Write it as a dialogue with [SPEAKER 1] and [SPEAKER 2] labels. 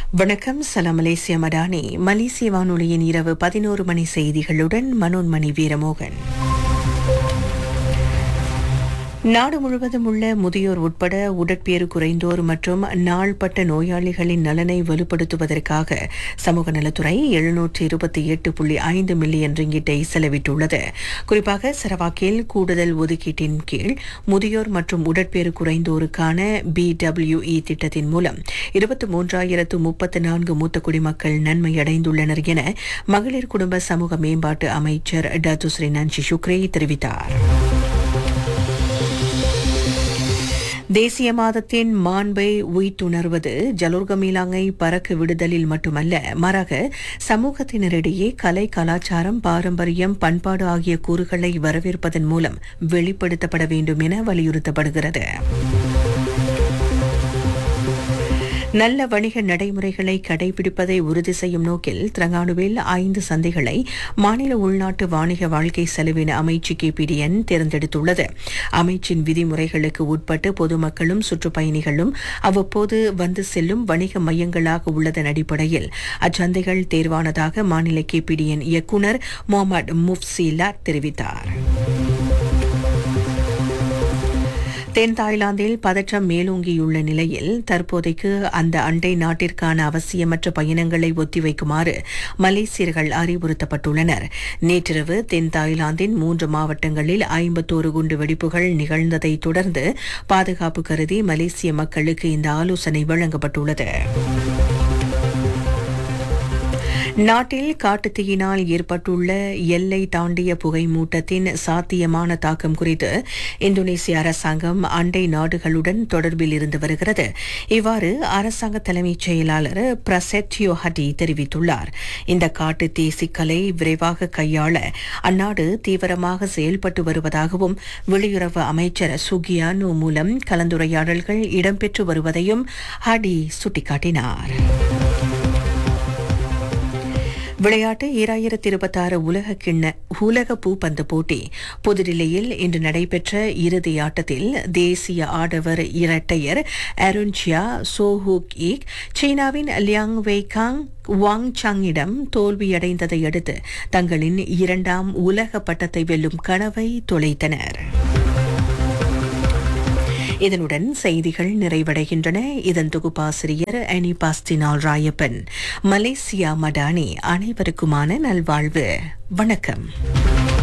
[SPEAKER 1] வணக்கம் சலாம் மலேசிய மடானி மலேசிய வானொலியின் இரவு பதினோரு மணி செய்திகளுடன் மனோன்மணி வீரமோகன் நாடு முழுவதும் உள்ள முதியோர் உட்பட உடற்பேறு குறைந்தோர் மற்றும் நாள்பட்ட நோயாளிகளின் நலனை வலுப்படுத்துவதற்காக சமூக நலத்துறை எழுநூற்று இருபத்தி எட்டு புள்ளி ஐந்து மில்லியன் ரிங்கிட்டை செலவிட்டுள்ளது குறிப்பாக சரவாக்கில் கூடுதல் ஒதுக்கீட்டின் கீழ் முதியோர் மற்றும் உடற்பேறு குறைந்தோருக்கான பிடபிள்யூஇ திட்டத்தின் மூலம் இருபத்தி மூன்றாயிரத்து முப்பத்து நான்கு மூத்த குடிமக்கள் நன்மை அடைந்துள்ளனர் என மகளிர் குடும்ப சமூக மேம்பாட்டு அமைச்சர் டத்துஸ்ரீ நன்சி சுக்ரே தெரிவித்தார் தேசிய மாதத்தின் மாண்பை உய்த்துணர்வது ஜலோர்கமீலாங்கை பறக்க விடுதலில் மட்டுமல்ல மாறாக சமூகத்தினரிடையே கலை கலாச்சாரம் பாரம்பரியம் பண்பாடு ஆகிய கூறுகளை வரவேற்பதன் மூலம் வெளிப்படுத்தப்பட வேண்டும் என வலியுறுத்தப்படுகிறது நல்ல வணிக நடைமுறைகளை கடைபிடிப்பதை உறுதி செய்யும் நோக்கில் திரங்கானுவில் ஐந்து சந்தைகளை மாநில உள்நாட்டு வாணிக வாழ்க்கை செலவின அமைச்சு கேபிடிஎன் தேர்ந்தெடுத்துள்ளது அமைச்சின் விதிமுறைகளுக்கு உட்பட்டு பொதுமக்களும் சுற்றுப்பயணிகளும் அவ்வப்போது வந்து செல்லும் வணிக மையங்களாக உள்ளதன் அடிப்படையில் அச்சந்தைகள் தேர்வானதாக மாநில கேபிடிஎன் இயக்குநர் முகமது முப்சீலா தெரிவித்தார் தென் தாய்லாந்தில் பதற்றம் மேலோங்கியுள்ள நிலையில் தற்போதைக்கு அந்த அண்டை நாட்டிற்கான அவசியமற்ற பயணங்களை ஒத்திவைக்குமாறு மலேசியர்கள் அறிவுறுத்தப்பட்டுள்ளனர் நேற்றிரவு தென் தாய்லாந்தின் மூன்று மாவட்டங்களில் ஐம்பத்தோரு குண்டு வெடிப்புகள் நிகழ்ந்ததை தொடர்ந்து பாதுகாப்பு கருதி மலேசிய மக்களுக்கு இந்த ஆலோசனை வழங்கப்பட்டுள்ளது நாட்டில் காட்டுத்தீயினால் ஏற்பட்டுள்ள எல்லை தாண்டிய புகை மூட்டத்தின் சாத்தியமான தாக்கம் குறித்து இந்தோனேசிய அரசாங்கம் அண்டை நாடுகளுடன் தொடர்பில் இருந்து வருகிறது இவ்வாறு அரசாங்க தலைமைச் செயலாளர் பிரசெட்யோ ஹடி தெரிவித்துள்ளார் இந்த காட்டுத்தீ சிக்கலை விரைவாக கையாள அந்நாடு தீவிரமாக செயல்பட்டு வருவதாகவும் வெளியுறவு அமைச்சர் சுகியானோ மூலம் கலந்துரையாடல்கள் இடம்பெற்று வருவதையும் ஹடி சுட்டிக்காட்டினார் விளையாட்டு ஈராயிரத்தி இருபத்தாறு உலக கிண்ண உலக பூப்பந்து போட்டி புதுடில்லியில் இன்று நடைபெற்ற இறுதி ஆட்டத்தில் தேசிய ஆடவர் இரட்டையர் அருண்சியா சோஹூக் ஈக் சீனாவின் லியாங் வெய்காங் வாங் சாங்கிடம் தோல்வியடைந்ததை அடுத்து தங்களின் இரண்டாம் உலக பட்டத்தை வெல்லும் கனவை தொலைத்தனர் இதனுடன் செய்திகள் நிறைவடைகின்றன இதன் தொகுப்பாசிரியர் அனி பாஸ்டினால் ராயப்பன் மலேசியா மடானி அனைவருக்குமான நல்வாழ்வு வணக்கம்